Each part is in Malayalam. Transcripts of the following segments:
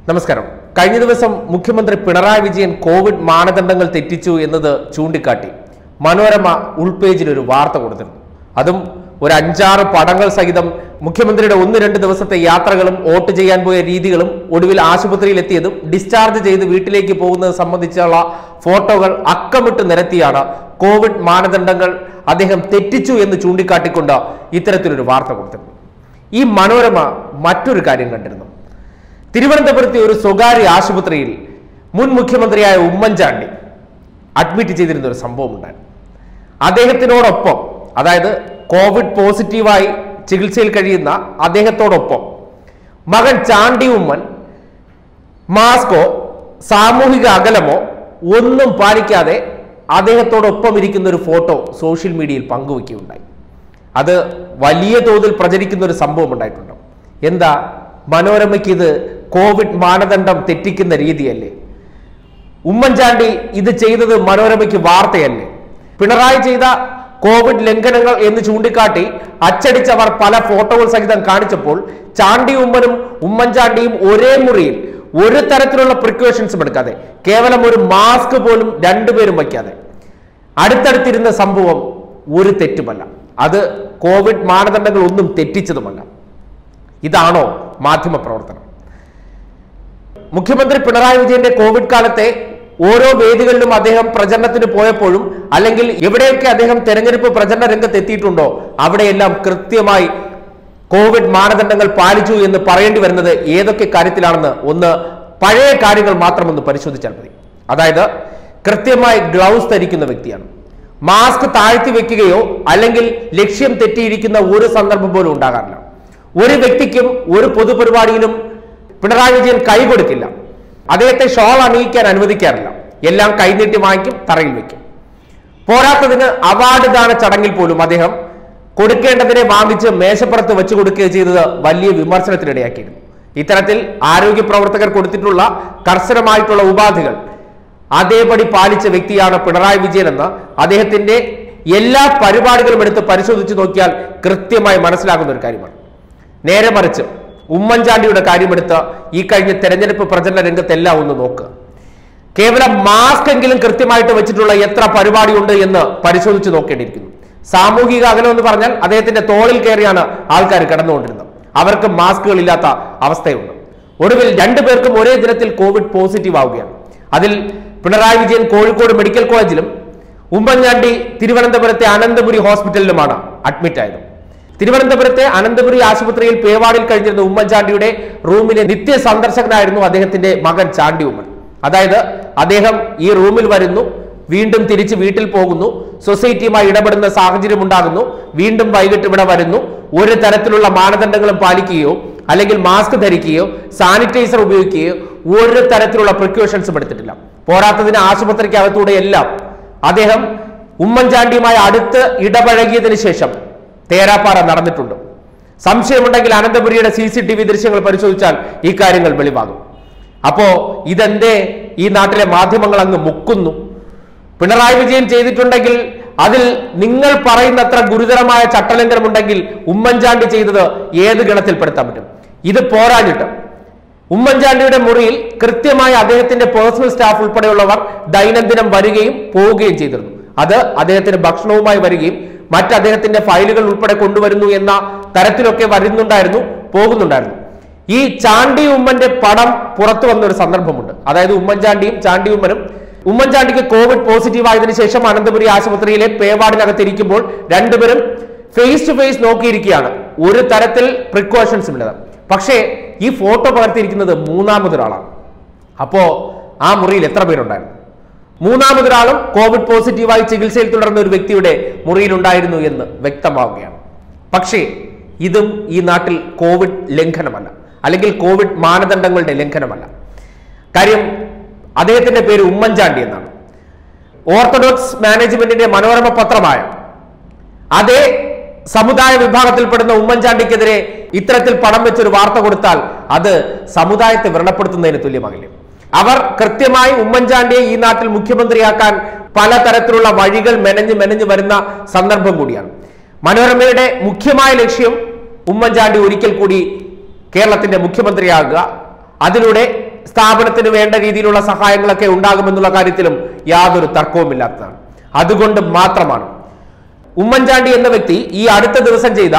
നമസ്കാരം കഴിഞ്ഞ ദിവസം മുഖ്യമന്ത്രി പിണറായി വിജയൻ കോവിഡ് മാനദണ്ഡങ്ങൾ തെറ്റിച്ചു എന്നത് ചൂണ്ടിക്കാട്ടി മനോരമ ഉൾപേജിൽ ഒരു വാർത്ത കൊടുത്തിരുന്നു അതും ഒരു അഞ്ചാറ് പടങ്ങൾ സഹിതം മുഖ്യമന്ത്രിയുടെ ഒന്ന് രണ്ട് ദിവസത്തെ യാത്രകളും വോട്ട് ചെയ്യാൻ പോയ രീതികളും ഒടുവിൽ ആശുപത്രിയിൽ എത്തിയതും ഡിസ്ചാർജ് ചെയ്ത് വീട്ടിലേക്ക് പോകുന്നത് സംബന്ധിച്ചുള്ള ഫോട്ടോകൾ അക്കമിട്ട് നിരത്തിയാണ് കോവിഡ് മാനദണ്ഡങ്ങൾ അദ്ദേഹം തെറ്റിച്ചു എന്ന് ചൂണ്ടിക്കാട്ടിക്കൊണ്ട് ഇത്തരത്തിലൊരു വാർത്ത കൊടുത്തിരുന്നു ഈ മനോരമ മറ്റൊരു കാര്യം കണ്ടിരുന്നു തിരുവനന്തപുരത്തെ ഒരു സ്വകാര്യ ആശുപത്രിയിൽ മുൻ മുഖ്യമന്ത്രിയായ ഉമ്മൻചാണ്ടി അഡ്മിറ്റ് ചെയ്തിരുന്ന ഒരു സംഭവം ഉണ്ടായിരുന്നു അദ്ദേഹത്തിനോടൊപ്പം അതായത് കോവിഡ് പോസിറ്റീവായി ചികിത്സയിൽ കഴിയുന്ന അദ്ദേഹത്തോടൊപ്പം മകൻ ചാണ്ടി ഉമ്മൻ മാസ്കോ സാമൂഹിക അകലമോ ഒന്നും പാലിക്കാതെ അദ്ദേഹത്തോടൊപ്പം ഇരിക്കുന്ന ഒരു ഫോട്ടോ സോഷ്യൽ മീഡിയയിൽ പങ്കുവയ്ക്കുകയുണ്ടായി അത് വലിയ തോതിൽ പ്രചരിക്കുന്ന ഒരു സംഭവം ഉണ്ടായിട്ടുണ്ട് എന്താ മനോരമയ്ക്ക് ഇത് കോവിഡ് മാനദണ്ഡം തെറ്റിക്കുന്ന രീതിയല്ലേ ഉമ്മൻചാണ്ടി ഇത് ചെയ്തത് മനോരമയ്ക്ക് വാർത്തയല്ലേ പിണറായി ചെയ്ത കോവിഡ് ലംഘനങ്ങൾ എന്ന് ചൂണ്ടിക്കാട്ടി അച്ചടിച്ചവർ പല ഫോട്ടോകൾ സഹിതം കാണിച്ചപ്പോൾ ചാണ്ടി ഉമ്മനും ഉമ്മൻചാണ്ടിയും ഒരേ മുറിയിൽ ഒരു തരത്തിലുള്ള പ്രിക്കോഷൻസും എടുക്കാതെ കേവലം ഒരു മാസ്ക് പോലും രണ്ടുപേരും വയ്ക്കാതെ അടുത്തടുത്തിരുന്ന സംഭവം ഒരു തെറ്റുമല്ല അത് കോവിഡ് മാനദണ്ഡങ്ങൾ ഒന്നും തെറ്റിച്ചതുമല്ല ഇതാണോ മാധ്യമ പ്രവർത്തനം മുഖ്യമന്ത്രി പിണറായി വിജയന്റെ കോവിഡ് കാലത്തെ ഓരോ വേദികളിലും അദ്ദേഹം പ്രചരണത്തിന് പോയപ്പോഴും അല്ലെങ്കിൽ എവിടെയൊക്കെ അദ്ദേഹം തെരഞ്ഞെടുപ്പ് പ്രചരണ രംഗത്ത് എത്തിയിട്ടുണ്ടോ അവിടെയെല്ലാം കൃത്യമായി കോവിഡ് മാനദണ്ഡങ്ങൾ പാലിച്ചു എന്ന് പറയേണ്ടി വരുന്നത് ഏതൊക്കെ കാര്യത്തിലാണെന്ന് ഒന്ന് പഴയ കാര്യങ്ങൾ മാത്രം ഒന്ന് പരിശോധിച്ചാൽ മതി അതായത് കൃത്യമായി ഗ്ലൗസ് ധരിക്കുന്ന വ്യക്തിയാണ് മാസ്ക് താഴ്ത്തി വെക്കുകയോ അല്ലെങ്കിൽ ലക്ഷ്യം തെറ്റിയിരിക്കുന്ന ഒരു സന്ദർഭം പോലും ഉണ്ടാകാറില്ല ഒരു വ്യക്തിക്കും ഒരു പൊതുപരിപാടിയിലും പിണറായി വിജയൻ കൈ കൊടുക്കില്ല അദ്ദേഹത്തെ ഷോൾ അണിയിക്കാൻ അനുവദിക്കാറില്ല എല്ലാം കൈനീട്ടി വാങ്ങിക്കും തറയിൽ വെക്കും പോരാത്തതിന് അവാർഡ് ദാന ചടങ്ങിൽ പോലും അദ്ദേഹം കൊടുക്കേണ്ടതിനെ വാങ്ങിച്ച് മേശപ്പുറത്ത് വെച്ചു കൊടുക്കുകയോ ചെയ്തത് വലിയ വിമർശനത്തിനിടയാക്കിയിരുന്നു ഇത്തരത്തിൽ ആരോഗ്യ പ്രവർത്തകർ കൊടുത്തിട്ടുള്ള കർശനമായിട്ടുള്ള ഉപാധികൾ അതേപടി പാലിച്ച വ്യക്തിയാണ് പിണറായി വിജയൻ എന്ന് അദ്ദേഹത്തിന്റെ എല്ലാ പരിപാടികളും എടുത്ത് പരിശോധിച്ച് നോക്കിയാൽ കൃത്യമായി മനസ്സിലാകുന്ന ഒരു കാര്യമാണ് നേരെ മറിച്ച് ഉമ്മൻചാണ്ടിയുടെ കാര്യമെടുത്ത് ഈ കഴിഞ്ഞ തെരഞ്ഞെടുപ്പ് പ്രചരണ രംഗത്തെല്ലാം ഒന്ന് നോക്കുക കേവലം മാസ്ക് എങ്കിലും കൃത്യമായിട്ട് വെച്ചിട്ടുള്ള എത്ര പരിപാടിയുണ്ട് എന്ന് പരിശോധിച്ച് നോക്കേണ്ടിയിരിക്കുന്നു സാമൂഹിക അകലം എന്ന് പറഞ്ഞാൽ അദ്ദേഹത്തിന്റെ തോളിൽ കയറിയാണ് ആൾക്കാർ കിടന്നുകൊണ്ടിരുന്നത് അവർക്ക് മാസ്കുകൾ ഇല്ലാത്ത അവസ്ഥയുണ്ട് ഒടുവിൽ രണ്ടുപേർക്കും ഒരേ ദിനത്തിൽ കോവിഡ് പോസിറ്റീവ് ആവുകയാണ് അതിൽ പിണറായി വിജയൻ കോഴിക്കോട് മെഡിക്കൽ കോളേജിലും ഉമ്മൻചാണ്ടി തിരുവനന്തപുരത്തെ അനന്തപുരി ഹോസ്പിറ്റലിലുമാണ് അഡ്മിറ്റ് ആയത് തിരുവനന്തപുരത്തെ അനന്തപുരി ആശുപത്രിയിൽ പേവാടിൽ കഴിഞ്ഞിരുന്ന ഉമ്മൻചാണ്ടിയുടെ റൂമിലെ നിത്യ സന്ദർശകനായിരുന്നു അദ്ദേഹത്തിന്റെ മകൻ ചാണ്ടി ഉമ്മൻ അതായത് അദ്ദേഹം ഈ റൂമിൽ വരുന്നു വീണ്ടും തിരിച്ച് വീട്ടിൽ പോകുന്നു സൊസൈറ്റിയുമായി ഇടപെടുന്ന സാഹചര്യം ഉണ്ടാകുന്നു വീണ്ടും വൈകിട്ട് ഇവിടെ വരുന്നു ഒരു തരത്തിലുള്ള മാനദണ്ഡങ്ങളും പാലിക്കുകയോ അല്ലെങ്കിൽ മാസ്ക് ധരിക്കുകയോ സാനിറ്റൈസർ ഉപയോഗിക്കുകയോ ഒരു തരത്തിലുള്ള പ്രിക്കോഷൻസും എടുത്തിട്ടില്ല പോരാത്തതിന് ആശുപത്രിക്കകത്തൂടെ എല്ലാം അദ്ദേഹം ഉമ്മൻചാണ്ടിയുമായി അടുത്ത് ഇടപഴകിയതിനു ശേഷം തേരാപ്പാറ നടന്നിട്ടുണ്ട് സംശയമുണ്ടെങ്കിൽ അനന്തപുരിയുടെ സി സി ടി വി ദൃശ്യങ്ങൾ പരിശോധിച്ചാൽ ഈ കാര്യങ്ങൾ വെളിവാകും അപ്പോ ഇതെന്തേ ഈ നാട്ടിലെ മാധ്യമങ്ങൾ അങ്ങ് മുക്കുന്നു പിണറായി വിജയൻ ചെയ്തിട്ടുണ്ടെങ്കിൽ അതിൽ നിങ്ങൾ പറയുന്നത്ര ഗുരുതരമായ ചട്ടലംഘനമുണ്ടെങ്കിൽ ഉമ്മൻചാണ്ടി ചെയ്തത് ഏത് ഗണത്തിൽപ്പെടുത്താൻ പറ്റും ഇത് പോരാഞ്ഞിട്ട് ഉമ്മൻചാണ്ടിയുടെ മുറിയിൽ കൃത്യമായി അദ്ദേഹത്തിന്റെ പേഴ്സണൽ സ്റ്റാഫ് ഉൾപ്പെടെയുള്ളവർ ദൈനംദിനം വരികയും പോവുകയും ചെയ്തിരുന്നു അത് അദ്ദേഹത്തിന് ഭക്ഷണവുമായി വരികയും മറ്റ് അദ്ദേഹത്തിന്റെ ഫയലുകൾ ഉൾപ്പെടെ കൊണ്ടുവരുന്നു എന്ന തരത്തിലൊക്കെ വരുന്നുണ്ടായിരുന്നു പോകുന്നുണ്ടായിരുന്നു ഈ ചാണ്ടി ഉമ്മന്റെ പടം പുറത്തു വന്ന ഒരു സന്ദർഭമുണ്ട് അതായത് ഉമ്മൻചാണ്ടിയും ചാണ്ടി ഉമ്മനും ഉമ്മൻചാണ്ടിക്ക് കോവിഡ് പോസിറ്റീവ് ആയതിനു ശേഷം അനന്തപുരി ആശുപത്രിയിലെ പേവാർഡിനകത്ത് ഇരിക്കുമ്പോൾ രണ്ടുപേരും ഫേസ് ടു ഫേസ് നോക്കിയിരിക്കുകയാണ് ഒരു തരത്തിൽ പ്രിക്കോഷൻസും ഇല്ലത് പക്ഷേ ഈ ഫോട്ടോ പകർത്തിയിരിക്കുന്നത് മൂന്നാമതൊരാളാണ് അപ്പോ ആ മുറിയിൽ എത്ര പേരുണ്ടായിരുന്നു മൂന്നാമതൊരാളും കോവിഡ് പോസിറ്റീവായി ചികിത്സയിൽ തുടർന്ന ഒരു വ്യക്തിയുടെ മുറിയിലുണ്ടായിരുന്നു എന്ന് വ്യക്തമാവുകയാണ് പക്ഷേ ഇതും ഈ നാട്ടിൽ കോവിഡ് ലംഘനമല്ല അല്ലെങ്കിൽ കോവിഡ് മാനദണ്ഡങ്ങളുടെ ലംഘനമല്ല കാര്യം അദ്ദേഹത്തിന്റെ പേര് ഉമ്മൻചാണ്ടി എന്നാണ് ഓർത്തഡോക്സ് മാനേജ്മെന്റിന്റെ മനോരമ പത്രമായ അതേ സമുദായ വിഭാഗത്തിൽപ്പെടുന്ന ഉമ്മൻചാണ്ടിക്കെതിരെ ഇത്തരത്തിൽ പണം വെച്ചൊരു വാർത്ത കൊടുത്താൽ അത് സമുദായത്തെ വ്രണപ്പെടുത്തുന്നതിന് തുല്യമാകില്ലേ അവർ കൃത്യമായി ഉമ്മൻചാണ്ടിയെ ഈ നാട്ടിൽ മുഖ്യമന്ത്രിയാക്കാൻ പലതരത്തിലുള്ള വഴികൾ മെനഞ്ഞ് മെനഞ്ഞ് വരുന്ന സന്ദർഭം കൂടിയാണ് മനോരമയുടെ മുഖ്യമായ ലക്ഷ്യം ഉമ്മൻചാണ്ടി ഒരിക്കൽ കൂടി കേരളത്തിന്റെ മുഖ്യമന്ത്രിയാകുക അതിലൂടെ സ്ഥാപനത്തിന് വേണ്ട രീതിയിലുള്ള സഹായങ്ങളൊക്കെ ഉണ്ടാകുമെന്നുള്ള കാര്യത്തിലും യാതൊരു തർക്കവുമില്ലാത്തതാണ് അതുകൊണ്ട് മാത്രമാണ് ഉമ്മൻചാണ്ടി എന്ന വ്യക്തി ഈ അടുത്ത ദിവസം ചെയ്ത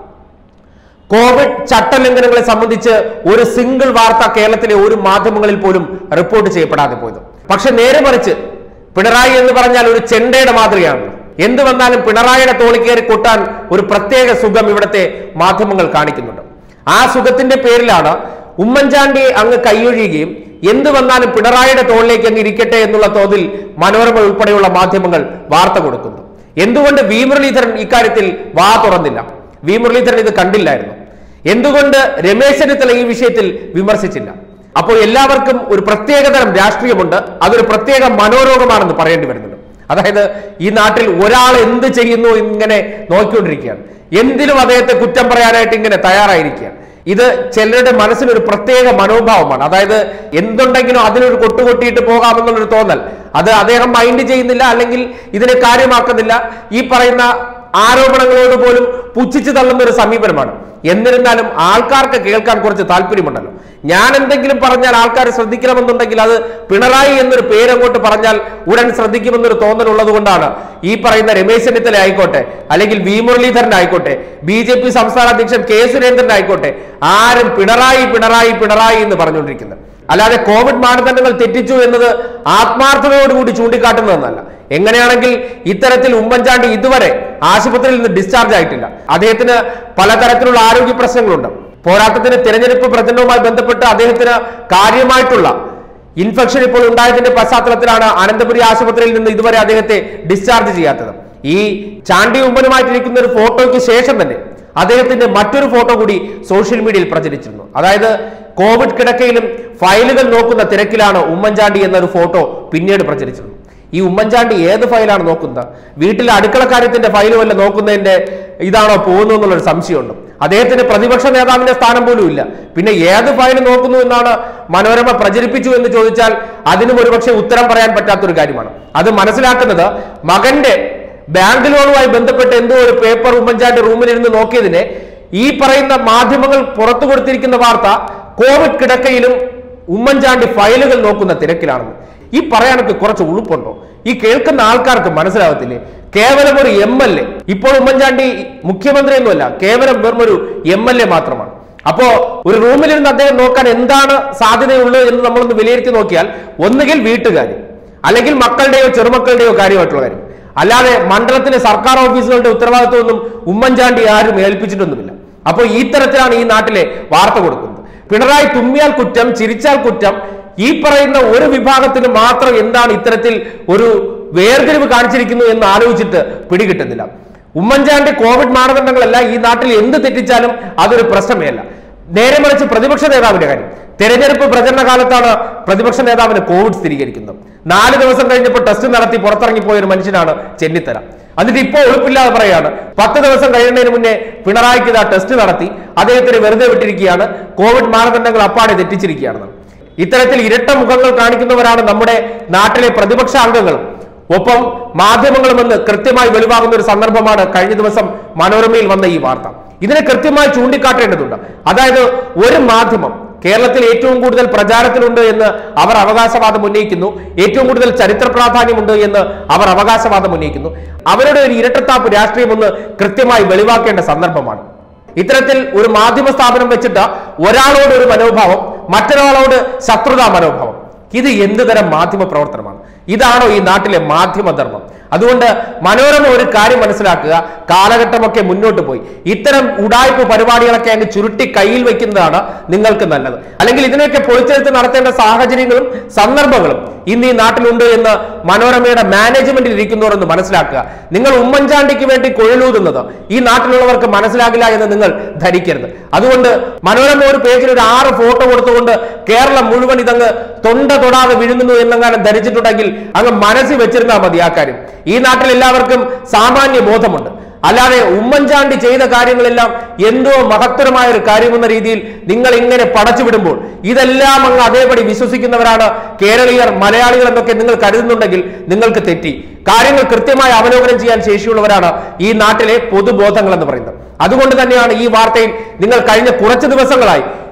കോവിഡ് ചട്ടലംഘനങ്ങളെ സംബന്ധിച്ച് ഒരു സിംഗിൾ വാർത്ത കേരളത്തിലെ ഒരു മാധ്യമങ്ങളിൽ പോലും റിപ്പോർട്ട് ചെയ്യപ്പെടാതെ പോയത് പക്ഷെ നേരെ മറിച്ച് പിണറായി എന്ന് പറഞ്ഞാൽ ഒരു ചെണ്ടയുടെ മാതൃകയാണ് എന്ത് വന്നാലും പിണറായിയുടെ തോളി കയറി കൊട്ടാൻ ഒരു പ്രത്യേക സുഖം ഇവിടുത്തെ മാധ്യമങ്ങൾ കാണിക്കുന്നുണ്ട് ആ സുഖത്തിന്റെ പേരിലാണ് ഉമ്മൻചാണ്ടിയെ അങ്ങ് കൈയൊഴിയുകയും എന്ത് വന്നാലും പിണറായിയുടെ തോളിലേക്ക് അങ്ങ് ഇരിക്കട്ടെ എന്നുള്ള തോതിൽ മനോരമ ഉൾപ്പെടെയുള്ള മാധ്യമങ്ങൾ വാർത്ത കൊടുക്കുന്നു എന്തുകൊണ്ട് വി മുരളീധരൻ ഇക്കാര്യത്തിൽ വാ തുറന്നില്ല വി മുരളീധരൻ ഇത് കണ്ടില്ലായിരുന്നു എന്തുകൊണ്ട് രമേശ് ചെന്നിത്തല ഈ വിഷയത്തിൽ വിമർശിച്ചില്ല അപ്പോൾ എല്ലാവർക്കും ഒരു പ്രത്യേകതരം രാഷ്ട്രീയമുണ്ട് അതൊരു പ്രത്യേക മനോരോഗമാണെന്ന് പറയേണ്ടി വരുന്നുണ്ട് അതായത് ഈ നാട്ടിൽ ഒരാൾ എന്ത് ചെയ്യുന്നു ഇങ്ങനെ നോക്കിക്കൊണ്ടിരിക്കുകയാണ് എന്തിനും അദ്ദേഹത്തെ കുറ്റം പറയാനായിട്ട് ഇങ്ങനെ തയ്യാറായിരിക്കുകയാണ് ഇത് ചിലരുടെ മനസ്സിനൊരു പ്രത്യേക മനോഭാവമാണ് അതായത് എന്തുണ്ടെങ്കിലും അതിനൊരു കൊട്ടുകൊട്ടിയിട്ട് പോകാമെന്നുള്ളൊരു തോന്നൽ അത് അദ്ദേഹം മൈൻഡ് ചെയ്യുന്നില്ല അല്ലെങ്കിൽ ഇതിനെ കാര്യമാക്കുന്നില്ല ഈ പറയുന്ന ആരോപണങ്ങളോട് പോലും പുച്ഛിച്ചു തള്ളുന്ന ഒരു സമീപനമാണ് എന്നിരുന്നാലും ആൾക്കാർക്ക് കേൾക്കാൻ കുറച്ച് താല്പര്യമുണ്ടല്ലോ ഞാൻ എന്തെങ്കിലും പറഞ്ഞാൽ ആൾക്കാർ ശ്രദ്ധിക്കണമെന്നുണ്ടെങ്കിൽ അത് പിണറായി എന്നൊരു പേരങ്ങോട്ട് പറഞ്ഞാൽ ഉടൻ ശ്രദ്ധിക്കുമെന്നൊരു തോന്നൽ ഉള്ളത് കൊണ്ടാണ് ഈ പറയുന്ന രമേശ് ചെന്നിത്തല ആയിക്കോട്ടെ അല്ലെങ്കിൽ വി മുരളീധരൻ ആയിക്കോട്ടെ ബി ജെ പി സംസ്ഥാന അധ്യക്ഷൻ കെ സുരേന്ദ്രൻ ആയിക്കോട്ടെ ആരും പിണറായി പിണറായി പിണറായി എന്ന് പറഞ്ഞുകൊണ്ടിരിക്കുന്നത് അല്ലാതെ കോവിഡ് മാനദണ്ഡങ്ങൾ തെറ്റിച്ചു എന്നത് ആത്മാർത്ഥതയോടുകൂടി ചൂണ്ടിക്കാട്ടുന്നതെന്നല്ല എങ്ങനെയാണെങ്കിൽ ഇത്തരത്തിൽ ഉമ്മൻചാണ്ടി ഇതുവരെ ആശുപത്രിയിൽ നിന്ന് ഡിസ്ചാർജ് ആയിട്ടില്ല അദ്ദേഹത്തിന് പലതരത്തിലുള്ള ആരോഗ്യ പ്രശ്നങ്ങളുണ്ട് പോരാട്ടത്തിന് തിരഞ്ഞെടുപ്പ് പ്രചരണവുമായി ബന്ധപ്പെട്ട് അദ്ദേഹത്തിന് കാര്യമായിട്ടുള്ള ഇൻഫെക്ഷൻ ഇപ്പോൾ ഉണ്ടായതിന്റെ പശ്ചാത്തലത്തിലാണ് അനന്തപുരി ആശുപത്രിയിൽ നിന്ന് ഇതുവരെ അദ്ദേഹത്തെ ഡിസ്ചാർജ് ചെയ്യാത്തത് ഈ ചാണ്ടി ഉമ്മനുമായിട്ടിരിക്കുന്ന ഒരു ഫോട്ടോയ്ക്ക് ശേഷം തന്നെ അദ്ദേഹത്തിന്റെ മറ്റൊരു ഫോട്ടോ കൂടി സോഷ്യൽ മീഡിയയിൽ പ്രചരിച്ചിരുന്നു അതായത് കോവിഡ് കിടക്കയിലും ഫയലുകൾ നോക്കുന്ന തിരക്കിലാണ് ഉമ്മൻചാണ്ടി എന്നൊരു ഫോട്ടോ പിന്നീട് പ്രചരിച്ചിരുന്നു ഈ ഉമ്മൻചാണ്ടി ഏത് ഫയലാണ് നോക്കുന്നത് വീട്ടിലെ അടുക്കള കാര്യത്തിന്റെ ഫയൽ വല്ല നോക്കുന്നതിന്റെ ഇതാണോ പോകുന്നു എന്നുള്ളൊരു സംശയമുണ്ട് അദ്ദേഹത്തിന് പ്രതിപക്ഷ നേതാവിന്റെ സ്ഥാനം പോലും ഇല്ല പിന്നെ ഏത് ഫയൽ നോക്കുന്നു എന്നാണ് മനോരമ പ്രചരിപ്പിച്ചു എന്ന് ചോദിച്ചാൽ അതിനും ഒരുപക്ഷെ ഉത്തരം പറയാൻ പറ്റാത്തൊരു കാര്യമാണ് അത് മനസ്സിലാക്കുന്നത് മകന്റെ ബാങ്ക് ലോണുമായി ബന്ധപ്പെട്ട് എന്തോ ഒരു പേപ്പർ ഉമ്മൻചാണ്ടി റൂമിലിരുന്ന് നോക്കിയതിനെ ഈ പറയുന്ന മാധ്യമങ്ങൾ പുറത്തു കൊടുത്തിരിക്കുന്ന വാർത്ത കോവിഡ് കിടക്കയിലും ഉമ്മൻചാണ്ടി ഫയലുകൾ നോക്കുന്ന തിരക്കിലാണെന്ന് ഈ പറയാനൊക്കെ കുറച്ച് ഉളുപ്പുണ്ടോ ഈ കേൾക്കുന്ന ആൾക്കാർക്ക് മനസ്സിലാവത്തില്ലേ കേവലം ഒരു എം എൽ എ ഇപ്പോൾ ഉമ്മൻചാണ്ടി മുഖ്യമന്ത്രിയൊന്നുമല്ല കേവലം വെറും ഒരു എം എൽ എ മാത്രമാണ് അപ്പോ ഒരു റൂമിലിരുന്ന് അദ്ദേഹം നോക്കാൻ എന്താണ് സാധ്യതയുള്ളത് എന്ന് നമ്മളൊന്ന് വിലയിരുത്തി നോക്കിയാൽ ഒന്നുകിൽ വീട്ടുകാർ അല്ലെങ്കിൽ മക്കളുടെയോ ചെറുമക്കളുടെയോ കാര്യമായിട്ടുള്ള കാര്യം അല്ലാതെ മണ്ഡലത്തിലെ സർക്കാർ ഓഫീസുകളുടെ ഉത്തരവാദിത്വമൊന്നും ഉമ്മൻചാണ്ടി ആരും ഏൽപ്പിച്ചിട്ടൊന്നുമില്ല അപ്പോൾ ഈ തരത്തിലാണ് ഈ നാട്ടിലെ വാർത്ത കൊടുക്കുന്നത് പിണറായി തുമ്മിയാൽ കുറ്റം ചിരിച്ചാൽ കുറ്റം ഈ പറയുന്ന ഒരു വിഭാഗത്തിന് മാത്രം എന്താണ് ഇത്തരത്തിൽ ഒരു വേർതിരിവ് കാണിച്ചിരിക്കുന്നു എന്ന് ആലോചിച്ചിട്ട് പിടികിട്ടുന്നില്ല ഉമ്മൻചാണ്ടി കോവിഡ് മാനദണ്ഡങ്ങളല്ല ഈ നാട്ടിൽ എന്ത് തെറ്റിച്ചാലും അതൊരു പ്രശ്നമേ അല്ല നേരെ മറിച്ച് പ്രതിപക്ഷ നേതാവിന്റെ കാര്യം തെരഞ്ഞെടുപ്പ് പ്രചരണ കാലത്താണ് പ്രതിപക്ഷ നേതാവിന് കോവിഡ് സ്ഥിരീകരിക്കുന്നത് നാല് ദിവസം കഴിഞ്ഞപ്പോൾ ടെസ്റ്റ് നടത്തി പുറത്തിറങ്ങിപ്പോയ ഒരു മനുഷ്യനാണ് ചെന്നിത്തല എന്നിട്ട് ഇപ്പോൾ ഒളിപ്പില്ലാതെ പറയാണ് പത്ത് ദിവസം കഴിയുന്നതിന് മുന്നേ പിണറായിക്ക് ഇതാ ടെസ്റ്റ് നടത്തി അദ്ദേഹത്തിന് വെറുതെ വിട്ടിരിക്കുകയാണ് കോവിഡ് മാനദണ്ഡങ്ങൾ അപ്പാടെ തെറ്റിച്ചിരിക്കുകയാണ് ഇത്തരത്തിൽ ഇരട്ട മുഖങ്ങൾ കാണിക്കുന്നവരാണ് നമ്മുടെ നാട്ടിലെ പ്രതിപക്ഷ അംഗങ്ങളും ഒപ്പം മാധ്യമങ്ങളുമെന്ന് കൃത്യമായി വെളിവാകുന്ന ഒരു സന്ദർഭമാണ് കഴിഞ്ഞ ദിവസം മനോരമയിൽ വന്ന ഈ വാർത്ത ഇതിനെ കൃത്യമായി ചൂണ്ടിക്കാട്ടേണ്ടതുണ്ട് അതായത് ഒരു മാധ്യമം കേരളത്തിൽ ഏറ്റവും കൂടുതൽ പ്രചാരത്തിലുണ്ട് എന്ന് അവർ അവകാശവാദം ഉന്നയിക്കുന്നു ഏറ്റവും കൂടുതൽ ചരിത്ര പ്രാധാന്യമുണ്ട് എന്ന് അവർ അവകാശവാദം ഉന്നയിക്കുന്നു അവരുടെ ഒരു ഇരട്ടത്താപ്പ് രാഷ്ട്രീയം ഒന്ന് കൃത്യമായി വെളിവാക്കേണ്ട സന്ദർഭമാണ് ഇത്തരത്തിൽ ഒരു മാധ്യമ സ്ഥാപനം വെച്ചിട്ട് ഒരാളോട് ഒരു മനോഭാവം മറ്റൊരാളോട് ശത്രുതാ മനോഭാവം ഇത് എന്ത് തരം മാധ്യമ പ്രവർത്തനമാണ് ഇതാണോ ഈ നാട്ടിലെ മാധ്യമധർമ്മം അതുകൊണ്ട് മനോരമ ഒരു കാര്യം മനസ്സിലാക്കുക കാലഘട്ടമൊക്കെ മുന്നോട്ട് പോയി ഇത്തരം ഉടായ്പ പരിപാടികളൊക്കെ അങ്ങ് ചുരുട്ടി കയ്യിൽ വെക്കുന്നതാണ് നിങ്ങൾക്ക് നല്ലത് അല്ലെങ്കിൽ ഇതിനെയൊക്കെ പൊളിച്ചെടുത്ത് നടത്തേണ്ട സാഹചര്യങ്ങളും സന്ദർഭങ്ങളും ഇന്ന് ഈ നാട്ടിലുണ്ട് എന്ന് മനോരമയുടെ മാനേജ്മെന്റിൽ ഇരിക്കുന്നവർ എന്ന് മനസ്സിലാക്കുക നിങ്ങൾ ഉമ്മൻചാണ്ടിക്ക് വേണ്ടി കൊഴലൂതുന്നത് ഈ നാട്ടിലുള്ളവർക്ക് മനസ്സിലാകില്ല എന്ന് നിങ്ങൾ ധരിക്കരുത് അതുകൊണ്ട് മനോരമ ഒരു പേജിൽ ഒരു ആറ് ഫോട്ടോ കൊടുത്തുകൊണ്ട് കേരളം മുഴുവൻ ഇതങ്ങ് തൊണ്ട തൊടാതെ വിഴുങ്ങുന്നു എന്നെങ്ങാനും ധരിച്ചിട്ടുണ്ടെങ്കിൽ അങ്ങ് മനസ്സിൽ വെച്ചിരുന്നാൽ മതി ആ കാര്യം ഈ നാട്ടിൽ എല്ലാവർക്കും സാമാന്യ ബോധമുണ്ട് അല്ലാതെ ഉമ്മൻചാണ്ടി ചെയ്ത കാര്യങ്ങളെല്ലാം എന്തോ മഹത്തരമായ ഒരു കാര്യമെന്ന രീതിയിൽ നിങ്ങൾ ഇങ്ങനെ പടച്ചുവിടുമ്പോൾ ഇതെല്ലാം അങ്ങ് അതേപടി വിശ്വസിക്കുന്നവരാണ് കേരളീയർ മലയാളികൾ എന്നൊക്കെ നിങ്ങൾ കരുതുന്നുണ്ടെങ്കിൽ നിങ്ങൾക്ക് തെറ്റി കാര്യങ്ങൾ കൃത്യമായി അവലോകനം ചെയ്യാൻ ശേഷിയുള്ളവരാണ് ഈ നാട്ടിലെ പൊതുബോധങ്ങൾ എന്ന് പറയുന്നത് അതുകൊണ്ട് തന്നെയാണ് ഈ വാർത്തയിൽ നിങ്ങൾ കഴിഞ്ഞ കുറച്ച് ദിവസങ്ങളായി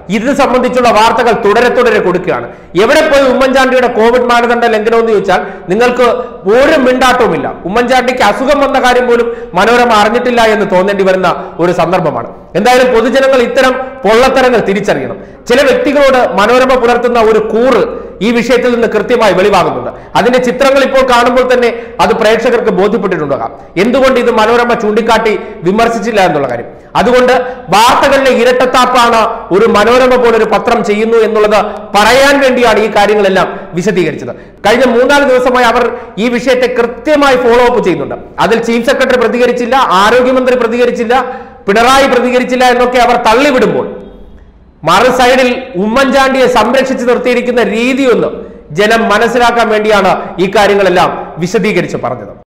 ഇത് സംബന്ധിച്ചുള്ള വാർത്തകൾ തുടരെ തുടരെ കൊടുക്കുകയാണ് എവിടെ പോയി ഉമ്മൻചാണ്ടിയുടെ കോവിഡ് മാനദണ്ഡ ലംഘനം എന്ന് ചോദിച്ചാൽ നിങ്ങൾക്ക് ഒരു മിണ്ടാട്ടവുമില്ല ഉമ്മൻചാണ്ടിക്ക് അസുഖം വന്ന കാര്യം പോലും മനോരമ അറിഞ്ഞിട്ടില്ല എന്ന് തോന്നേണ്ടി വരുന്ന ഒരു സന്ദർഭമാണ് എന്തായാലും പൊതുജനങ്ങൾ ഇത്തരം പൊള്ളത്തരങ്ങൾ തിരിച്ചറിയണം ചില വ്യക്തികളോട് മനോരമ പുലർത്തുന്ന ഒരു കൂറ് ഈ വിഷയത്തിൽ നിന്ന് കൃത്യമായി വെളിവാകുന്നുണ്ട് അതിന്റെ ചിത്രങ്ങൾ ഇപ്പോൾ കാണുമ്പോൾ തന്നെ അത് പ്രേക്ഷകർക്ക് ബോധ്യപ്പെട്ടിട്ടുണ്ടാകാം എന്തുകൊണ്ട് ഇത് മനോരമ ചൂണ്ടിക്കാട്ടി വിമർശിച്ചില്ല എന്നുള്ള കാര്യം അതുകൊണ്ട് വാർത്തകളിലെ ഇരട്ടത്താപ്പാണ് ഒരു മനോരമ പോലൊരു പത്രം ചെയ്യുന്നു എന്നുള്ളത് പറയാൻ വേണ്ടിയാണ് ഈ കാര്യങ്ങളെല്ലാം വിശദീകരിച്ചത് കഴിഞ്ഞ മൂന്നാല് ദിവസമായി അവർ ഈ വിഷയത്തെ കൃത്യമായി ഫോളോ അപ്പ് ചെയ്യുന്നുണ്ട് അതിൽ ചീഫ് സെക്രട്ടറി പ്രതികരിച്ചില്ല ആരോഗ്യമന്ത്രി പ്രതികരിച്ചില്ല പിണറായി പ്രതികരിച്ചില്ല എന്നൊക്കെ അവർ തള്ളിവിടുമ്പോൾ മറു സൈഡിൽ ഉമ്മൻചാണ്ടിയെ സംരക്ഷിച്ച് നിർത്തിയിരിക്കുന്ന രീതിയൊന്ന് ജനം മനസ്സിലാക്കാൻ വേണ്ടിയാണ് ഈ കാര്യങ്ങളെല്ലാം വിശദീകരിച്ച് പറഞ്ഞത്